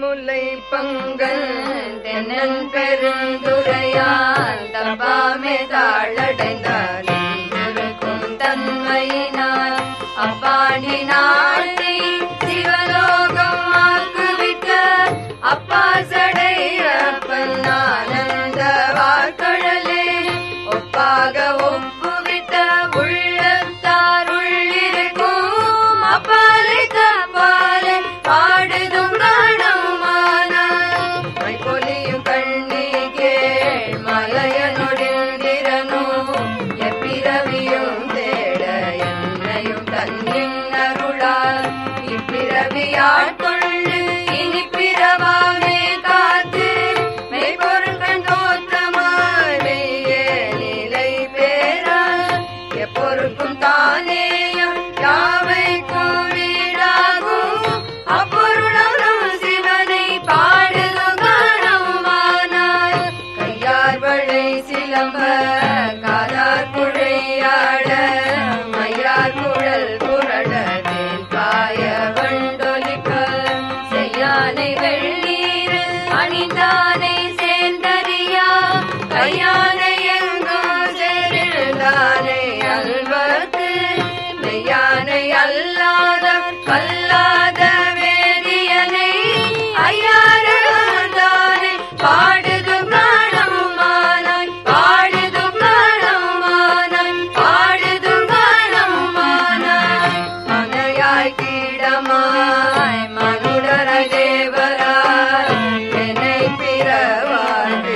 முல்லை பங்கன் தென்னன் பெருந்துரையான் தப்பாமே தாழடைந்தார் இருக்கும் தன்மையினால் அப்பாண்டி நாட்டை சிவலோகம் ஆக்குவிட்ட அப்பா சடையப்பன் ஆனந்த வார்கழலே ஒப்பாக ஒப்புவித்த உள்ளத்தார் உள்ளிருக்கும் அப்பாலை தப்பாலை பாடுதும் காணமான பொலியும் கண்ணி கேள் மலையனுடிந்திரனும் எப்பிறவியும் தேட என்னையும் தன்னின் அருளால் இப்பிறவியாள் கொண்டு இனி பிறவாமே காத்து மெய்ப்பொருட்கள் தோற்றமாயே நிலை பேரா எப்பொருக்கும் தானேயும் யாவைக்கும் வீடாகும் அப்பொருளும் சிவனை பாடுதும் காணமானால் கையார் வளை சிலம்ப காதார் குழையாட மையார் குழல் புரட தேன் காய வண்டொலிக்க செய்யானை வெள்ளீர் அணிந்தானை சேர்ந்தறியா கையானை எங்கும் செருந்தானை அல்வத்து மெய்யானை அல்லாத கல்லாத வேதியனை ஐயாரே பாடுதும் காணமானாய் பாடுதும் காணமானாய் பாடுதும் காணமானாய் மனையாய் கீடமாய் மனுடர தேவராய் என்னை பிறவாழ்ந்து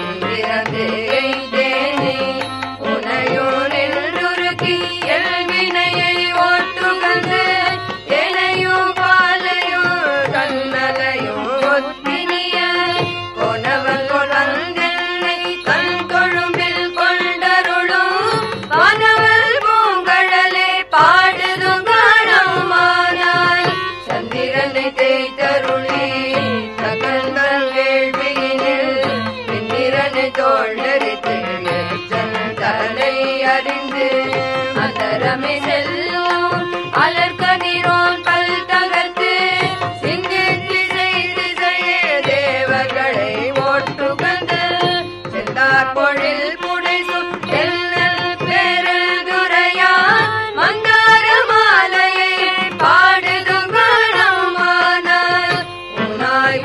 பிறந்தேனே உனையும் நின்றுருக்கி எல்வினையை ஓட்டுகந்து எனையும் பாலையும் கண்ணலையும் ஒத்தினிய கொனவன் கொணர்ந்தென்னை தன் கொழும்பில் கொண்டருளும் வானவல் பூங்கழலே பாடுதும் காணமானாய் சந்திரனை தேய்தருளி தகந்தல் வேள்வியினில் இந்திரனை தோழரித்து எச்சல் தலை அறிந்து அந்தரமே செல்லும் அலர்க்க நீரோன் பல் தகர்த்து சிந்தித்து செய்து செய்ய தேவர்களை ஓட்டுகந்து செந்தார் பொழில் புடைசு தென்னல் பெருதுரையான் மந்தார மாலையை பாடுதும் காணமானால் உனாய்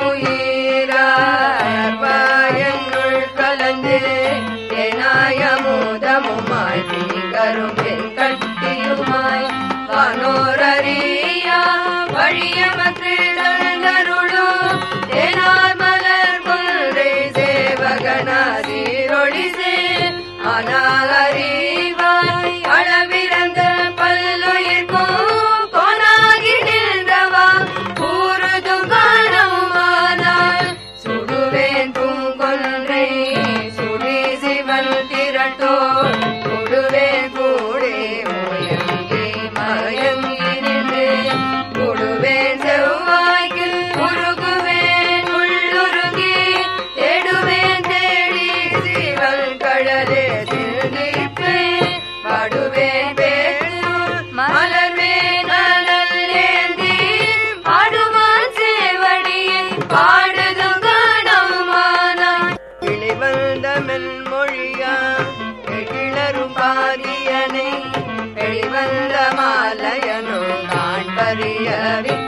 உயிராய் பயனுள் கலந்து தேனாய மூதமுமாய் கரும்பின் கட்டியுமாய் வானோரறியா வழியமக்கு தந்தருளும் தேனார் மலர் கொன்றை சேவகனாதீரொழிசே ஆனால் அறிவாய் அளவிறந்த பல்லுயிர்க்கும் கோனாகி நின்றவா கூறுதும் காணமானால் சுடுவேன் பூங்கொன்றை சுடி சிவன் திரட்டோள் சுடுவேன் கூடே முயங்கி மயங்கி நின்று கொடுவேன் செவ்வாய்க்கு உருகுவேன் உள்ளுருகி தேடுவேன் தேடி சிவன் கடலே சிந்திப்பேன் பாடுவேன் பேசு மலர்வேன் அனல்லேந்தி பாடுவான் சேவடியில் பாடுதும் காணமானாய் இழிவந்த மென்மொழியா எழிலரும் பாதியனை வெளிவந்த மாலையனோ காண்பறிய